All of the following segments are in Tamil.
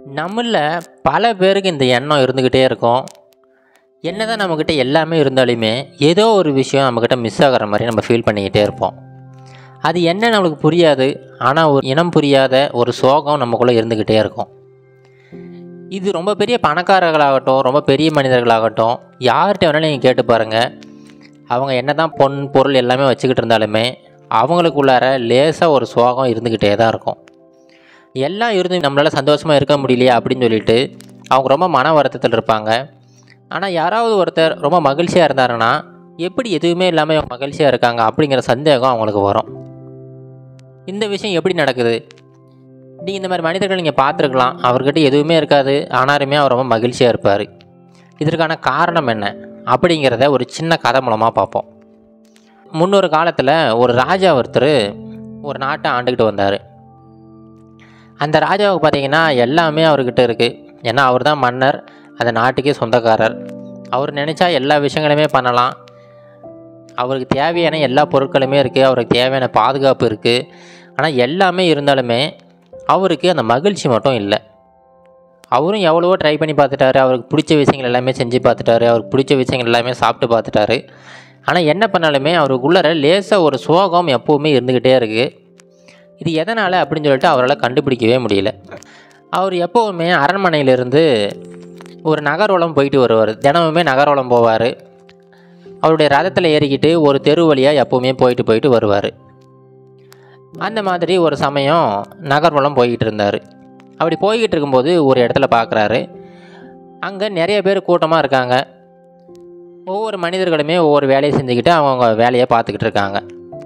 நம்மள பல பேருக்கு இந்த எண்ணம் இருந்துக்கிட்டே இருக்கும் என்னதான் நம்மக்கிட்ட எல்லாமே இருந்தாலுமே ஏதோ ஒரு விஷயம் நம்மக்கிட்ட மிஸ் ஆகிற மாதிரி நம்ம ஃபீல் பண்ணிக்கிட்டே இருப்போம் அது என்ன நம்மளுக்கு புரியாது ஆனால் ஒரு இனம் புரியாத ஒரு சோகம் நமக்குள்ளே இருந்துக்கிட்டே இருக்கும் இது ரொம்ப பெரிய பணக்காரர்களாகட்டும் ரொம்ப பெரிய மனிதர்களாகட்டும் யார்கிட்ட வேணாலும் நீங்கள் கேட்டு பாருங்கள் அவங்க என்ன தான் பொன் பொருள் எல்லாமே வச்சுக்கிட்டு இருந்தாலுமே அவங்களுக்குள்ளார லேசாக ஒரு சோகம் இருந்துக்கிட்டே தான் இருக்கும் எல்லாம் இருந்து நம்மளால் சந்தோஷமாக இருக்க முடியலையே அப்படின்னு சொல்லிட்டு அவங்க ரொம்ப மன வருத்தத்தில் இருப்பாங்க ஆனால் யாராவது ஒருத்தர் ரொம்ப மகிழ்ச்சியாக இருந்தாருன்னா எப்படி எதுவுமே இல்லாமல் இவங்க மகிழ்ச்சியாக இருக்காங்க அப்படிங்கிற சந்தேகம் அவங்களுக்கு வரும் இந்த விஷயம் எப்படி நடக்குது நீங்கள் இந்த மாதிரி மனிதர்கள் நீங்கள் பார்த்துருக்கலாம் அவர்கிட்ட எதுவுமே இருக்காது ஆனாலுமே அவர் ரொம்ப மகிழ்ச்சியாக இருப்பார் இதற்கான காரணம் என்ன அப்படிங்கிறத ஒரு சின்ன கதை மூலமாக பார்ப்போம் முன்னொரு காலத்தில் ஒரு ராஜா ஒருத்தர் ஒரு நாட்டை ஆண்டுக்கிட்டு வந்தார் அந்த ராஜாவுக்கு பார்த்தீங்கன்னா எல்லாமே அவர்கிட்ட இருக்குது ஏன்னா அவர் தான் மன்னர் அந்த நாட்டுக்கே சொந்தக்காரர் அவர் நினச்சா எல்லா விஷயங்களுமே பண்ணலாம் அவருக்கு தேவையான எல்லா பொருட்களுமே இருக்குது அவருக்கு தேவையான பாதுகாப்பு இருக்குது ஆனால் எல்லாமே இருந்தாலுமே அவருக்கு அந்த மகிழ்ச்சி மட்டும் இல்லை அவரும் எவ்வளவோ ட்ரை பண்ணி பார்த்துட்டாரு அவருக்கு பிடிச்ச விஷயங்கள் எல்லாமே செஞ்சு பார்த்துட்டாரு அவருக்கு பிடிச்ச விஷயங்கள் எல்லாமே சாப்பிட்டு பார்த்துட்டாரு ஆனால் என்ன பண்ணாலுமே அவருக்குள்ளார லேசாக ஒரு சோகம் எப்போவுமே இருந்துக்கிட்டே இருக்குது இது எதனால் அப்படின்னு சொல்லிட்டு அவரால் கண்டுபிடிக்கவே முடியல அவர் எப்போவுமே அரண்மனையிலிருந்து ஒரு நகர்வலம் போயிட்டு வருவார் தினமுமே நகர்வலம் போவார் அவருடைய ரதத்தில் ஏறிக்கிட்டு ஒரு தெரு வழியாக எப்போவுமே போயிட்டு போயிட்டு வருவார் அந்த மாதிரி ஒரு சமயம் நகர்வலம் போய்கிட்டு இருந்தார் அப்படி போய்கிட்டு இருக்கும்போது ஒரு இடத்துல பார்க்குறாரு அங்கே நிறைய பேர் கூட்டமாக இருக்காங்க ஒவ்வொரு மனிதர்களுமே ஒவ்வொரு வேலையை செஞ்சுக்கிட்டு அவங்கவுங்க வேலையை பார்த்துக்கிட்டு இருக்காங்க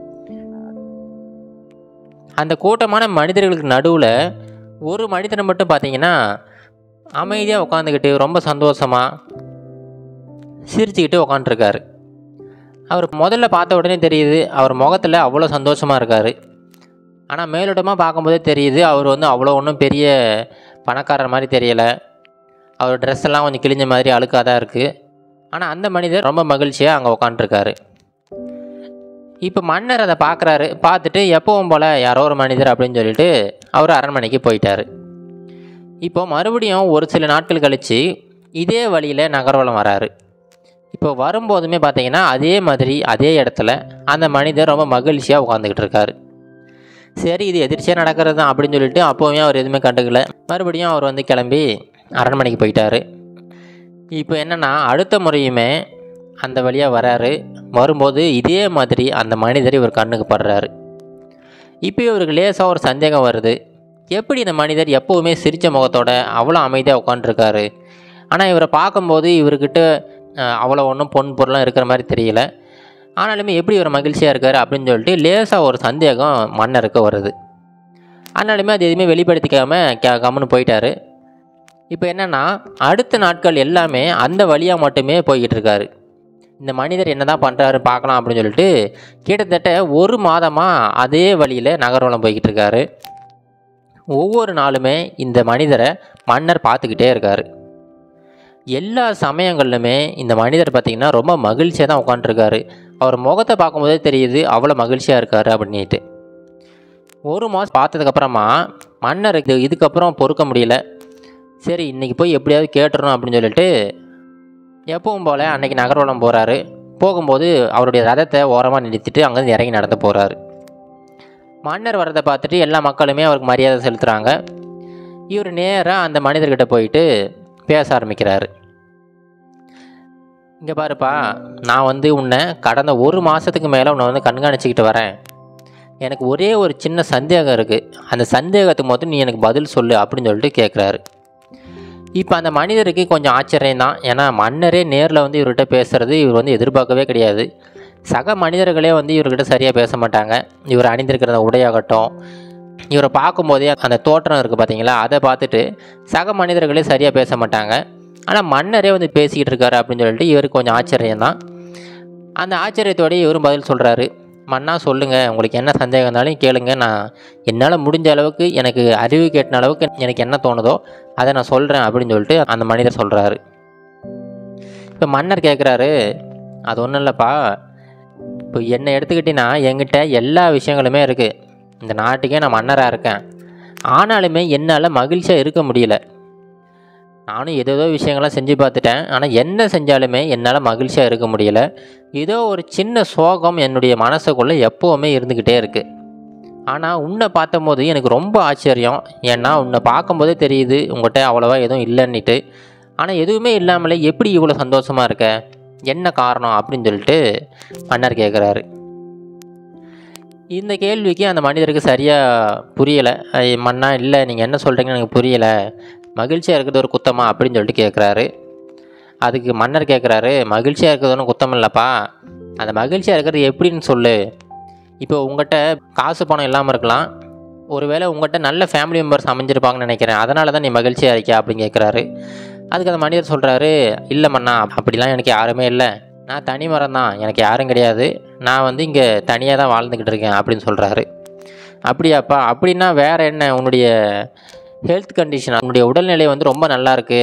அந்த கூட்டமான மனிதர்களுக்கு நடுவில் ஒரு மனிதனை மட்டும் பார்த்தீங்கன்னா அமைதியாக உட்காந்துக்கிட்டு ரொம்ப சந்தோஷமாக சிரிச்சுக்கிட்டு உக்காண்ட்ருக்காரு அவர் முதல்ல பார்த்த உடனே தெரியுது அவர் முகத்தில் அவ்வளோ சந்தோஷமாக இருக்கார் ஆனால் மேலோட்டமாக பார்க்கும்போதே தெரியுது அவர் வந்து அவ்வளோ ஒன்றும் பெரிய பணக்காரர் மாதிரி தெரியலை அவர் ட்ரெஸ் எல்லாம் கொஞ்சம் கிழிஞ்ச மாதிரி அழுக்காக தான் இருக்குது ஆனால் அந்த மனிதர் ரொம்ப மகிழ்ச்சியாக அங்கே உக்காண்ட்ருக்காரு இப்போ மன்னர் அதை பார்க்குறாரு பார்த்துட்டு எப்பவும் போல் யாரோ ஒரு மனிதர் அப்படின்னு சொல்லிட்டு அவர் அரண்மனைக்கு போயிட்டார் இப்போ மறுபடியும் ஒரு சில நாட்கள் கழித்து இதே வழியில் நகர்வலம் வராரு இப்போ வரும்போதுமே பார்த்தீங்கன்னா அதே மாதிரி அதே இடத்துல அந்த மனிதர் ரொம்ப மகிழ்ச்சியாக உட்காந்துக்கிட்டு இருக்காரு சரி இது எதிர்ச்சியாக நடக்கிறது தான் அப்படின்னு சொல்லிட்டு அப்போவும் அவர் எதுவுமே கண்டுக்கல மறுபடியும் அவர் வந்து கிளம்பி அரண்மனைக்கு போயிட்டார் இப்போ என்னென்னா அடுத்த முறையுமே அந்த வழியாக வராரு வரும்போது இதே மாதிரி அந்த மனிதர் இவர் கண்ணுக்கு படுறாரு இப்போ இவருக்கு லேசாக ஒரு சந்தேகம் வருது எப்படி இந்த மனிதர் எப்போவுமே சிரித்த முகத்தோட அவ்வளோ அமைதியாக உட்காண்ட்ருக்காரு ஆனால் இவரை பார்க்கும்போது இவர்கிட்ட அஹ், அவ்வளோ ஒன்றும் பொன் பொருளாக இருக்கிற மாதிரி தெரியல ஆனாலுமே எப்படி இவர் மகிழ்ச்சியாக இருக்கார் அப்படின்னு சொல்லிட்டு லேசாக ஒரு சந்தேகம் மன்னருக்கு வருது ஆனாலுமே அது எதுவுமே வெளிப்படுத்திக்காமல் க கம்முன்னு போயிட்டாரு இப்போ என்னென்னா அடுத்த நாட்கள் எல்லாமே அந்த வழியாக மட்டுமே போய்கிட்டு இருக்காரு இந்த மனிதர் என்ன தான் பண்ணுறாரு பார்க்கலாம் அப்படின்னு சொல்லிட்டு கிட்டத்தட்ட ஒரு மாதமாக அதே வழியில் நகர்வலம் போய்கிட்டு இருக்காரு ஒவ்வொரு நாளுமே இந்த மனிதரை மன்னர் பார்த்துக்கிட்டே இருக்கார் எல்லா சமயங்கள்லுமே இந்த மனிதர் பார்த்திங்கன்னா ரொம்ப மகிழ்ச்சியாக தான் உட்காண்ட்ருக்காரு அவர் முகத்தை பார்க்கும்போதே தெரியுது அவ்வளோ மகிழ்ச்சியாக இருக்கார் அப்படின்ட்டு ஒரு மாதம் பார்த்ததுக்கப்புறமா மன்னருக்கு இதுக்கப்புறம் பொறுக்க முடியல சரி இன்றைக்கி போய் எப்படியாவது கேட்டுறணும் அப்படின்னு சொல்லிட்டு எப்பவும் போல் அன்னைக்கு நகர்வலம் போகிறாரு போகும்போது அவருடைய ரதத்தை ஓரமாக நிறுத்திட்டு அங்கேருந்து இறங்கி நடந்து போகிறாரு மன்னர் வரதை பார்த்துட்டு எல்லா மக்களுமே அவருக்கு மரியாதை செலுத்துகிறாங்க இவர் நேராக அந்த மனிதர்கிட்ட போயிட்டு பேச ஆரம்பிக்கிறாரு இங்கே பாருப்பா நான் வந்து உன்னை கடந்த ஒரு மாதத்துக்கு மேலே உன்னை வந்து கண்காணிச்சிக்கிட்டு வரேன் எனக்கு ஒரே ஒரு சின்ன சந்தேகம் இருக்குது அந்த சந்தேகத்துக்கு மட்டும் நீ எனக்கு பதில் சொல்லு அப்படின்னு சொல்லிட்டு கேட்குறாரு இப்போ அந்த மனிதருக்கு கொஞ்சம் ஆச்சரியம் தான் ஏன்னா மன்னரே நேரில் வந்து இவர்கிட்ட பேசுகிறது இவர் வந்து எதிர்பார்க்கவே கிடையாது சக மனிதர்களே வந்து இவர்கிட்ட சரியாக பேச மாட்டாங்க இவர் அணிந்திருக்கிற அந்த உடையாகட்டும் இவரை பார்க்கும்போதே அந்த தோற்றம் இருக்குது பார்த்தீங்களா அதை பார்த்துட்டு சக மனிதர்களே சரியாக பேச மாட்டாங்க ஆனால் மன்னரே வந்து பேசிக்கிட்டு இருக்காரு அப்படின்னு சொல்லிட்டு இவருக்கு கொஞ்சம் ஆச்சரியம் தான் அந்த ஆச்சரியத்தோடய இவரும் பதில் சொல்கிறாரு மன்னா சொல்லுங்கள் உங்களுக்கு என்ன சந்தேகம் இருந்தாலும் கேளுங்க நான் என்னால் முடிஞ்ச அளவுக்கு எனக்கு அறிவு கேட்டின அளவுக்கு எனக்கு என்ன தோணுதோ அதை நான் சொல்கிறேன் அப்படின்னு சொல்லிட்டு அந்த மனிதர் சொல்கிறாரு இப்போ மன்னர் கேட்குறாரு அது ஒன்றும் இல்லைப்பா இப்போ என்னை எடுத்துக்கிட்டிங்கன்னா என்கிட்ட எல்லா விஷயங்களுமே இருக்குது இந்த நாட்டுக்கே நான் மன்னராக இருக்கேன் ஆனாலுமே என்னால் மகிழ்ச்சியாக இருக்க முடியல நானும் ஏதேதோ விஷயங்கள்லாம் செஞ்சு பார்த்துட்டேன் ஆனால் என்ன செஞ்சாலுமே என்னால் மகிழ்ச்சியாக இருக்க முடியல ஏதோ ஒரு சின்ன சோகம் என்னுடைய மனசுக்குள்ளே எப்போவுமே இருந்துக்கிட்டே இருக்குது ஆனால் உன்னை பார்த்தம்போது எனக்கு ரொம்ப ஆச்சரியம் ஏன்னா உன்னை பார்க்கும்போதே தெரியுது உங்கள்கிட்ட அவ்வளோவா எதுவும் இல்லைன்னுட்டு ஆனால் எதுவுமே இல்லாமலே எப்படி இவ்வளோ சந்தோஷமாக இருக்க என்ன காரணம் அப்படின்னு சொல்லிட்டு மன்னர் கேட்குறாரு இந்த கேள்விக்கு அந்த மனிதருக்கு சரியாக புரியலை மன்னா இல்லை நீங்கள் என்ன சொல்கிறீங்கன்னு எனக்கு புரியலை மகிழ்ச்சியாக இருக்கிறது ஒரு குத்தமா அப்படின்னு சொல்லிட்டு கேட்குறாரு அதுக்கு மன்னர் கேட்குறாரு மகிழ்ச்சியாக இருக்கிறது ஒன்றும் குத்தம் இல்லைப்பா அந்த மகிழ்ச்சியாக இருக்கிறது எப்படின்னு சொல்லு இப்போ உங்கள்கிட்ட காசு பணம் இல்லாமல் இருக்கலாம் ஒருவேளை உங்கள்கிட்ட நல்ல ஃபேமிலி மெம்பர்ஸ் அமைஞ்சிருப்பாங்கன்னு நினைக்கிறேன் அதனால தான் நீ மகிழ்ச்சியாக இருக்கியா அப்படின்னு கேட்குறாரு அதுக்கு அந்த மனிதர் சொல்கிறாரு இல்லை மண்ணா அப்படிலாம் எனக்கு யாருமே இல்லை நான் தனி மரம் தான் எனக்கு யாரும் கிடையாது நான் வந்து இங்கே தனியாக தான் வாழ்ந்துக்கிட்டு இருக்கேன் அப்படின்னு சொல்கிறாரு அப்படியாப்பா அப்படின்னா வேறு என்ன உன்னுடைய ஹெல்த் கண்டிஷன் உன்னுடைய உடல்நிலை வந்து ரொம்ப நல்லா இருக்கு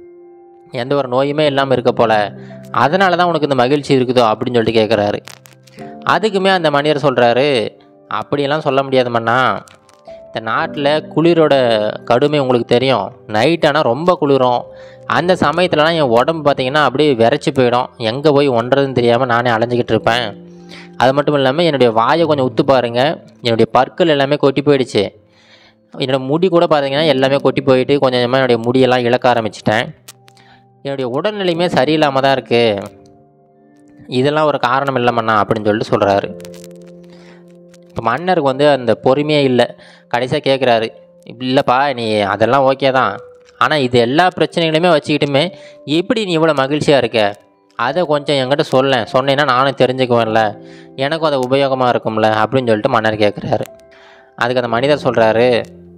எந்த ஒரு நோயுமே இல்லாமல் இருக்க போல அதனால தான் உனக்கு இந்த மகிழ்ச்சி இருக்குதோ அப்படின்னு சொல்லிட்டு கேட்குறாரு அதுக்குமே அந்த மனிதர் சொல்கிறாரு அப்படியெல்லாம் சொல்ல முடியாது மண்ணா இந்த நாட்டில் குளிரோட கடுமை உங்களுக்கு தெரியும் நைட் ஆனால் ரொம்ப குளிரும் அந்த சமயத்துலலாம் என் உடம்பு பார்த்தீங்கன்னா அப்படியே விரைச்சி போயிடும் எங்கே போய் ஒன்றதுன்னு தெரியாமல் நானே அலைஞ்சிக்கிட்டு இருப்பேன் அது மட்டும் இல்லாமல் என்னுடைய வாயை கொஞ்சம் உத்து பாருங்க என்னுடைய பற்கள் எல்லாமே கொட்டி போயிடுச்சு என்னோடய முடி கூட பார்த்தீங்கன்னா எல்லாமே கொட்டி போயிட்டு கொஞ்சம் கொஞ்சமாக என்னுடைய முடியெல்லாம் இழக்க ஆரம்பிச்சிட்டேன் என்னுடைய உடல்நிலையுமே சரியில்லாமல் தான் இருக்குது இதெல்லாம் ஒரு காரணம் இல்லைம்மண்ணா அப்படின்னு சொல்லிட்டு சொல்கிறாரு இப்போ மன்னருக்கு வந்து அந்த பொறுமையே இல்லை கடைசியாக கேட்குறாரு இல்லைப்பா நீ அதெல்லாம் ஓகே தான் ஆனால் இது எல்லா பிரச்சனைகளையுமே வச்சுக்கிட்டுமே எப்படி நீ இவ்வளோ மகிழ்ச்சியாக இருக்க அதை கொஞ்சம் என்கிட்ட சொல்லேன் சொன்னேன்னா நானும் தெரிஞ்சுக்குவேன்ல எனக்கும் அது உபயோகமாக இருக்கும்ல அப்படின்னு சொல்லிட்டு மன்னர் கேட்குறாரு அதுக்கு அந்த மனிதர் சொல்கிறாரு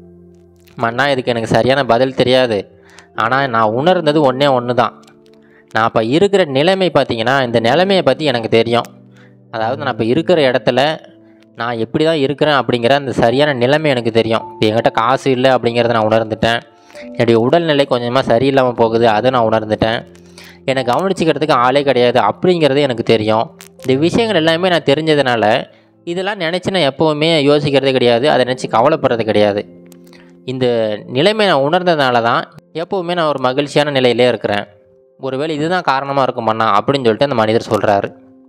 மன்னா இதுக்கு எனக்கு சரியான பதில் தெரியாது ஆனால் நான் உணர்ந்தது ஒன்றே ஒன்று தான் நான் இப்போ இருக்கிற நிலைமை பார்த்தீங்கன்னா இந்த நிலைமையை பற்றி எனக்கு தெரியும் அதாவது நான் இப்போ இருக்கிற இடத்துல நான் எப்படி தான் இருக்கிறேன் அப்படிங்கிற அந்த சரியான நிலைமை எனக்கு தெரியும் இப்போ என்கிட்ட காசு இல்லை அப்படிங்கிறத நான் உணர்ந்துட்டேன் என்னுடைய உடல்நிலை கொஞ்சமாக சரியில்லாமல் போகுது அதை நான் உணர்ந்துட்டேன் என்னை கவனிச்சிக்கிறதுக்கு ஆளே கிடையாது அப்படிங்கிறது எனக்கு தெரியும் இந்த விஷயங்கள் எல்லாமே நான் தெரிஞ்சதுனால இதெல்லாம் நினச்சி நான் எப்போவுமே யோசிக்கிறதே கிடையாது அதை நினச்சி கவலைப்படுறது கிடையாது இந்த நிலைமை நான் உணர்ந்ததுனால தான் எப்போவுமே நான் ஒரு மகிழ்ச்சியான நிலையிலே இருக்கிறேன் ஒருவேளை இதுதான் காரணமாக இருக்குமண்ணா அப்படின்னு சொல்லிட்டு அந்த மனிதர் சொல்கிறாரு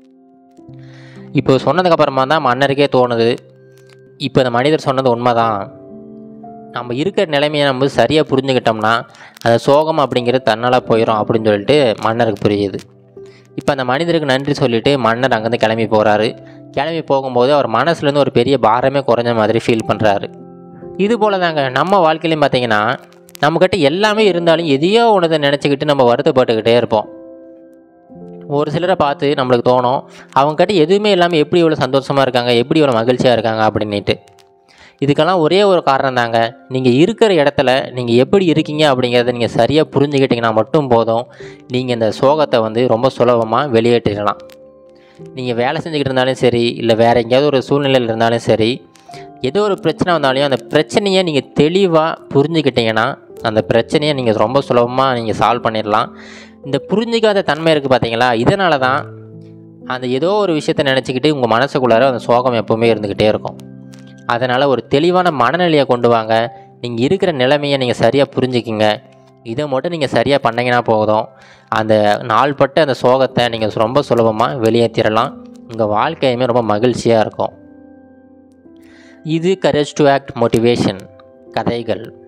இப்போ சொன்னதுக்கப்புறமா தான் மன்னருக்கே தோணுது இப்போ இந்த மனிதர் சொன்னது உண்மைதான் நம்ம இருக்கிற நிலைமையை நம்ம சரியாக புரிஞ்சுக்கிட்டோம்னா அந்த சோகம் அப்படிங்கிறது தன்னால் போயிடும் அப்படின்னு சொல்லிட்டு மன்னருக்கு புரியுது இப்போ அந்த மனிதருக்கு நன்றி சொல்லிவிட்டு மன்னர் அங்கேருந்து கிளம்பி போகிறாரு கிளம்பி போகும்போது அவர் மனசுலேருந்து ஒரு பெரிய பாரமே குறைஞ்ச மாதிரி ஃபீல் பண்ணுறாரு இது போல தாங்க நம்ம வாழ்க்கையிலையும் பார்த்தீங்கன்னா நம்மக்கிட்ட எல்லாமே இருந்தாலும் எதையோ ஒன்றதை நினச்சிக்கிட்டு நம்ம வருத்தப்பட்டுக்கிட்டே இருப்போம் ஒரு சிலரை பார்த்து நம்மளுக்கு தோணும் அவங்கக்கிட்ட எதுவுமே இல்லாமல் எப்படி இவ்வளோ சந்தோஷமாக இருக்காங்க எப்படி இவ்வளோ மகிழ்ச்சியாக இருக்காங்க அப்படின்ட்டு இதுக்கெல்லாம் ஒரே ஒரு காரணம் தாங்க நீங்கள் இருக்கிற இடத்துல நீங்கள் எப்படி இருக்கீங்க அப்படிங்கிறத நீங்கள் சரியாக புரிஞ்சுக்கிட்டிங்கன்னா மட்டும் போதும் நீங்கள் இந்த சோகத்தை வந்து ரொம்ப சுலபமாக வெளியேற்றிடலாம் நீங்கள் வேலை செஞ்சுக்கிட்டு இருந்தாலும் சரி இல்லை வேறு எங்கேயாவது ஒரு சூழ்நிலையில் இருந்தாலும் சரி ஏதோ ஒரு பிரச்சனை வந்தாலையும் அந்த பிரச்சனையை நீங்கள் தெளிவாக புரிஞ்சுக்கிட்டீங்கன்னா அந்த பிரச்சனையை நீங்கள் ரொம்ப சுலபமாக நீங்கள் சால்வ் பண்ணிடலாம் இந்த புரிஞ்சிக்காத தன்மை இருக்குது பார்த்தீங்களா இதனால தான் அந்த ஏதோ ஒரு விஷயத்தை நினச்சிக்கிட்டு உங்கள் மனசுக்குள்ளார அந்த சோகம் எப்போவுமே இருந்துக்கிட்டே இருக்கும் அதனால் ஒரு தெளிவான மனநிலையை கொண்டு வாங்க நீங்கள் இருக்கிற நிலைமையை நீங்கள் சரியாக புரிஞ்சுக்கிங்க இதை மட்டும் நீங்கள் சரியாக பண்ணீங்கன்னா போதும் அந்த நாள்பட்ட அந்த சோகத்தை நீங்கள் ரொம்ப சுலபமாக வெளியேற்றிடலாம் உங்கள் வாழ்க்கையுமே ரொம்ப மகிழ்ச்சியாக இருக்கும் இது கரேஜ் டு ஆக்ட் மோட்டிவேஷன் கதைகள்